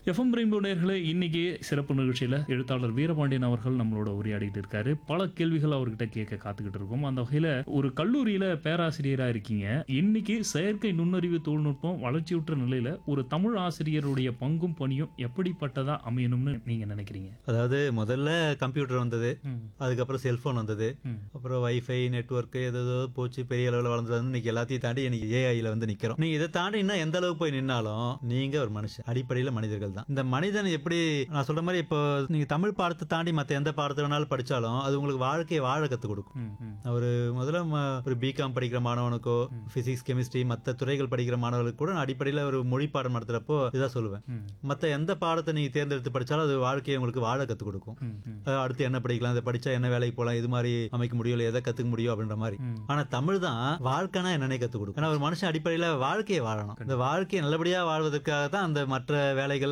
FM rainbow நேயர்களே இன்னைக்கு சிறப்பு நிகழ்ச்சியில எழுத்தாளர் வீரபாண்டியன் அவர்கள் நம்மளோட உரையாடிட்டு இருக்காரு பல கேள்விகள் அவர்கிட்ட கேட்க காத்துக்கிட்டு இருக்கோம் அந்த வகையில ஒரு கல்லூரியில பேராசிரியரா இருக்கீங்க இன்னைக்கு செயற்கை நுண்ணறிவு தொழில்நுட்பம் வளர்ச்சியுற்ற நிலையில ஒரு தமிழ் ஆசிரியருடைய பங்கும் பணியும் எப்படிப்பட்டதா அமையணும்னு நீங்க நினைக்கிறீங்க அதாவது முதல்ல கம்ப்யூட்டர் வந்தது ம், அதுக்கப்புறம் செல்போன் வந்தது ம், அப்புறம் வைஃபை நெட்வொர்க் ஏதோ போச்சு பெரிய அளவில் வளர்ந்தது வந்து இன்னைக்கு எல்லாத்தையும் தாண்டி இன்னைக்கு ஏஐல வந்து நிக்கிறோம் நீங்க இதை தாண்டி இன்னும் எந்த அளவுக்கு போய் நின்னாலும் நீங்க ஒரு மனுஷன் அடிப்படையில மனிதர்கள் தான் இந்த மனிதன் எப்படி நான் சொல்ற மாதிரி இப்போ நீங்க தமிழ் பாடத்தை தாண்டி மத்த எந்த பாடத்தை வேணாலும் படிச்சாலும் அது உங்களுக்கு வாழ்க்கையை வாழ கத்து கொடுக்கும் ம், ம், ஒரு முதல்ல ம- ஒரு பிகாம் படிக்கிற மாணவனுக்கோ பிசிக்ஸ் கெமிஸ்ட்ரி மற்ற துறைகள் படிக்கிற மாணவர்களுக்கு கூட நான் அடிப்படையில் ஒரு மொழி பாடம் நடத்துறப்போ இதான் சொல்லுவேன் ம், மற்ற எந்த பாடத்தை நீங்க தேர்ந்தெடுத்து படிச்சாலும் அது வாழ்க்கையை உங்களுக்கு வாழ கத்து கொடுக்கும் ம், ம், அஹ் அடுத்து என்ன படிக்கலாம் இதை படிச்சா என்ன வேலைக்கு போகலாம் இது மாதிரி அமைக்க முடியும் இல்லை எதை கத்துக்க முடியும் அப்படின்ற மாதிரி ம். ஆனா தமிழ் தான் வாழ்க்கைனா என்னன்னே கத்து கொடுக்கும் ஏன்னா ஒரு மனுஷன் அடிப்படையில வாழ்க்கையை வாழணும் இந்த வாழ்க்கையை நல்லபடியா வாழ்வதற்காக தான் அந்த மற்ற வேலைகள்